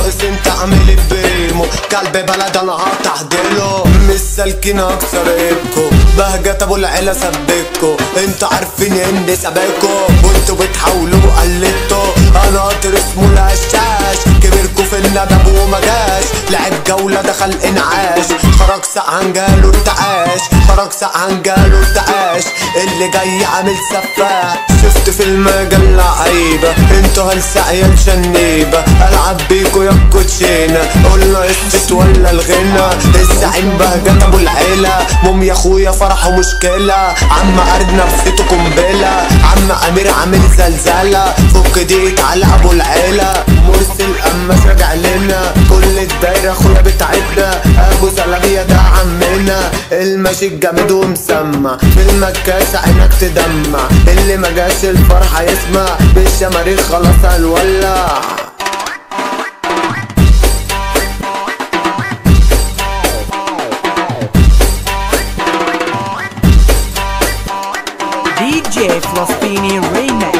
ناقص انت عامل بيمو كلب بلد انا هتحضله مش سالكين اكسر ايدكو بهجت ابو العيلة سبكو انتوا عارفين اني سابقكو وانتوا بتحاولوا قلدتوا انا قطر اسمه الهشاش كبركوا في الندب وما جاش لعب جولة دخل انعاش خرج سقعان جاله ارتعاش خرج سقعان جاله ارتعاش اللي جاي عامل سفاح شفت في المجال لعيبة انتوا هلسة عيال شنيبة العب بيكوا يا كوتشينة قولنا قصة ولا الغنى الزعيم بهجت ابو العيلة مم يا اخويا فرحه مشكلة عم ارنب نفسيته قنبلة عم امير عامل زلزلة فك ديك على ابو العيلة مرسل قماش راجع لنا كل الدايرة اخويا بتاعتنا ابو زلابية ده عمنا الماشي الجامد ومسمع في المكاسة عينك تدمع اللي ما جاش الفرحة يسمع بالشماريخ خلاص هنولع DJ Flostini Remix